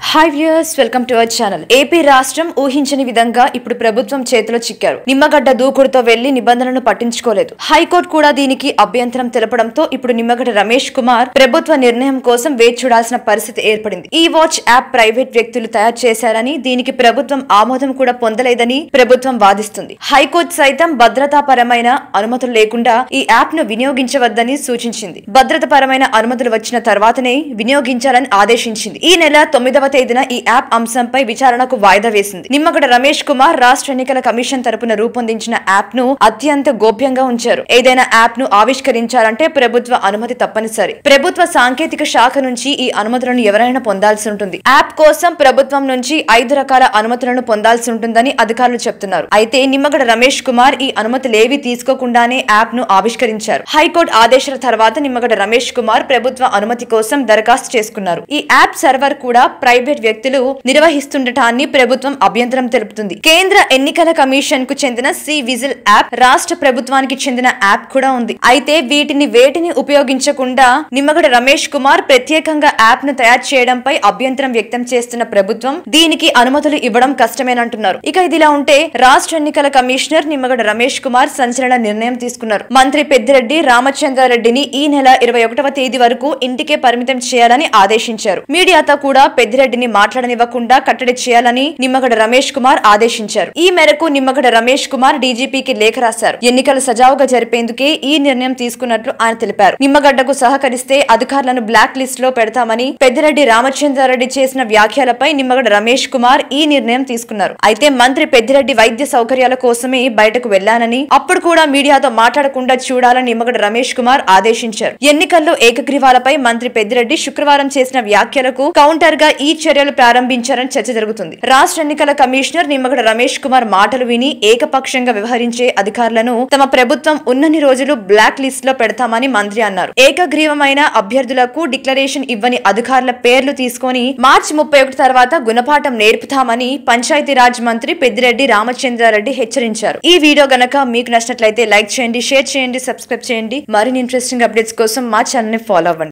hi viewers welcome to our channel AP రాష్ట్రం ఊహించని విధంగా ఇప్పుడు ప్రభుత్వం చేతిలో చిక్కారు నిమ్మగడ్డ దూకుడుతో వెళ్లి నిబంధనలను పట్టించుకోలేదు హైకోర్టు కూడా దీనికి అభ్యంతరం తెలపడంతో ఇప్పుడు నిమ్మగడ్డ రమేష్ కుమార్ ప్రభుత్వ నిర్ణయం కోసం వేచి చూడాల్సిన పరిస్థితి ఏర్పడింది ఈ వాచ్ యాప్ ప్రైవేట్ వ్యక్తులు తయారు చేశారని దీనికి ప్రభుత్వం ఆమోదం కూడా పొందలేదని ప్రభుత్వం వాదిస్తుంది హైకోర్టు సైతం భద్రతాపరమైన అనుమతులు లేకుండా ఈ యాప్ ను వినియోగించవద్దని సూచించింది భద్రతాపరమైన అనుమతులు వచ్చిన తర్వాతనే వినియోగించాలని ఆదేశించింది ఈ నెల తొమ్మిదవ తేదీన ఈ యాప్ అంశంపై విచారణకు వాయిదా వేసింది నిమ్మగడ్డ రమేష్ కుమార్ రాష్ట్ర ఎన్నికల కమిషన్ తరపున రూపొందించిన యాప్ ను అత్యంత గోప్యంగా ఉంచారు ఏదైనా యాప్ ను ఆవిష్కరించాలంటే ప్రభుత్వ అనుమతి తప్పనిసరి ప్రభుత్వ సాంకేతిక శాఖ నుంచి ఈ అనుమతులను ఎవరైనా పొందాల్సి ఉంటుంది యాప్ కోసం ప్రభుత్వం నుంచి ఐదు రకాల అనుమతులను పొందాల్సి ఉంటుందని అధికారులు చెప్తున్నారు అయితే నిమ్మగడ్డ రమేష్ కుమార్ ఈ అనుమతులేవి తీసుకోకుండానే యాప్ ను ఆవిష్కరించారు హైకోర్టు ఆదేశాల తర్వాత నిమ్మగడ్డ రమేష్ కుమార్ ప్రభుత్వ అనుమతి కోసం దరఖాస్తు చేసుకున్నారు ఈ యాప్ సర్వర్ కూడా ప్రైవేట్ వ్యక్తులు నిర్వహిస్తుండటాన్ని ప్రభుత్వం అభ్యంతరం తెలుపుతుంది కేంద్ర ఎన్నికల కమిషన్ కు చెందిన సి విజిల్ యాప్ రాష్ట్ర ప్రభుత్వానికి చెందిన యాప్ కూడా ఉంది అయితే వీటిని వేటిని ఉపయోగించకుండా నిమ్మగడ్డ రమేష్ కుమార్ ప్రత్యేకంగా యాప్ ను తయారు చేయడంపై అభ్యంతరం వ్యక్తం చేస్తున్న ప్రభుత్వం దీనికి అనుమతులు ఇవ్వడం కష్టమేనంటున్నారు ఇక ఇదిలా ఉంటే రాష్ట్ర ఎన్నికల కమిషనర్ నిమ్మగడ్డ రమేష్ కుమార్ సంచలన నిర్ణయం తీసుకున్నారు మంత్రి పెద్దిరెడ్డి రామచంద్రారెడ్డిని ఈ నెల ఇరవై ఒకటవ తేదీ వరకు ఇంటికే పరిమితం చేయాలని ఆదేశించారు మీడియాతో కూడా పెద్దిరెడ్డిని మాట్లాడనివ్వకుండా కట్టడి చేయాలని నిమ్మగడ్డ రమేష్ కుమార్ ఆదేశించారు ఈ మేరకు నిమ్మగడ్డ రమేష్ కుమార్ డీజీపీకి లేఖ రాశారు ఎన్నికలు సజావుగా జరిపేందుకే ఈ నిర్ణయం తీసుకున్నట్లు ఆయన తెలిపారు నిమ్మగడ్డకు సహకరిస్తే అధికారులను బ్లాక్ లిస్ట్ లో పెడతామని పెద్దిరెడ్డి రామచంద్రారెడ్డి చేసిన వ్యాఖ్యలపై నిమ్మగడ్డ రమేష్ కుమార్ ఈ నిర్ణయం తీసుకున్నారు అయితే మంత్రి పెద్దిరెడ్డి వైద్య సౌకర్యాల కోసమే బయటకు వెళ్లానని అప్పుడు కూడా మీడియాతో మాట్లాడకుండా చూడాలని నిమ్మగడ్డ రమేష్ కుమార్ ఆదేశించారు ఎన్నికల్లో ఏకగ్రీవాలపై మంత్రి పెద్దిరెడ్డి శుక్రవారం చేసిన వ్యాఖ్యలకు కౌంటర్ గా ఈ చర్యలు ప్రారంభించారని చర్చ జరుగుతుంది రాష్ట్ర ఎన్నికల కమిషనర్ నిమ్మగడ్డ రమేష్ కుమార్ మాటలు విని ఏకపక్షంగా వ్యవహరించే అధికారులను తమ ప్రభుత్వం ఉన్నన్ని రోజులు బ్లాక్ లిస్ట్ లో పెడతామని మంత్రి అన్నారు ఏకగ్రీవమైన అభ్యర్థులకు డిక్లరేషన్ ఇవ్వని అధికారుల పేర్లు తీసుకొని మార్చి ముప్పై ఒకటి తర్వాత గుణపాఠం నేర్పుతామని పంచాయతీరాజ్ మంత్రి పెద్దిరెడ్డి రామచంద్రారెడ్డి హెచ్చరించారు ఈ వీడియో గనక మీకు నచ్చినట్లయితే లైక్ చేయండి షేర్ చేయండి సబ్స్క్రైబ్ చేయండి మరిన్ని ఇంట్రెస్టింగ్ అప్డేట్స్ కోసం మా ఛానల్ ని ఫాలో అవ్వండి